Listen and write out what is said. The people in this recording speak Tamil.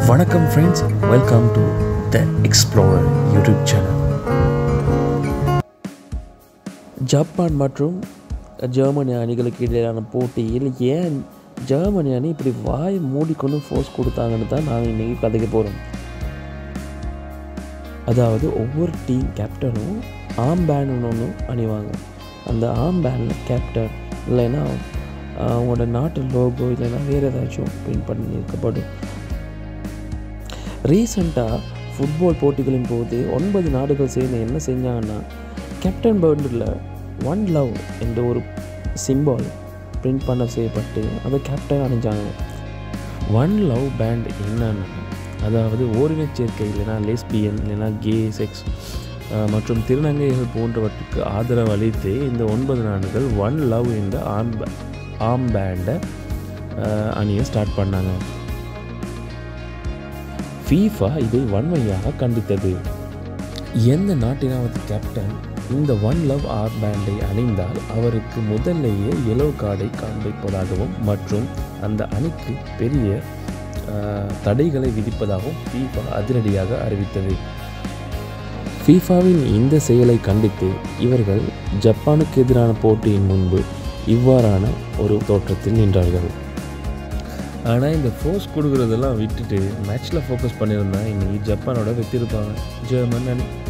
வணக்கம் friends welcome to the explorer YouTube channel Japan மற்றும் ஜெர்மனி அணிகளுக்கு இடையிலான போட்டியில் ஏன் ஜெர்மனி அணி இப்படி வாய் மூடிக்கொண்டு ஃபோர்ஸ் கொடுத்தாங்கன்னு தான் நாங்கள் இன்றைக்கி கதைக்க போகிறோம் அதாவது ஒவ்வொரு டீம் கேப்டனும் ஆம் பேண்ட் ஒன்று அணிவாங்க அந்த ஆம் பேண்டில் கேப்டன் இல்லைன்னா அவங்களோட நாட்டு லோகோ இல்லைன்னா வேறு ஏதாச்சும் பிரிண்ட் பண்ணியிருக்கப்படும் ரீசண்டாக ஃபுட்பால் போட்டிகளின் போது ஒன்பது நாடுகள் சேர்ந்து என்ன செஞ்சாங்கன்னா கேப்டன் பேர்டில் ஒன் லவ் என்ற ஒரு சிம்பால் பிரிண்ட் பண்ண செய்யப்பட்டு அதை கேப்டன் அணிஞ்சாங்க ஒன் லவ் பேண்ட் என்னன்னா அதாவது ஓரினச் சேர்க்கை இல்லைனா லெஸ்பியன் இல்லைனா கே செக்ஸ் மற்றும் திருநங்கைகள் போன்றவற்றுக்கு ஆதரவு அளித்து இந்த ஒன்பது நாடுகள் ஒன் லவ் என்ற ஆம் ஆம் பேண்டை அணியை ஸ்டார்ட் பண்ணாங்க ஃபீஃபா இதை வன்மையாக கண்டித்தது எந்த நாட்டினாவது கேப்டன் இந்த ஒன் லவ் ஆர் பேண்டை அணிந்தால் அவருக்கு முதல்லேயே எலோ கார்டை காண்பிப்பதாகவும் மற்றும் அந்த அணிக்கு பெரிய தடைகளை விதிப்பதாகவும் ஃபீஃபா அதிரடியாக அறிவித்தது ஃபீஃபாவின் இந்த செயலை கண்டித்து இவர்கள் ஜப்பானுக்கு எதிரான போட்டியின் முன்பு இவ்வாறான ஒரு தோற்றத்தில் நின்றார்கள் ஆனால் இந்த ஃபோர்ஸ் கொடுக்குறதெல்லாம் விட்டுட்டு மேட்ச்சில் ஃபோக்கஸ் பண்ணியிருந்தா இன்றைக்கி ஜப்பானோட வெற்றிருப்பாங்க ஜெர்மன் அணி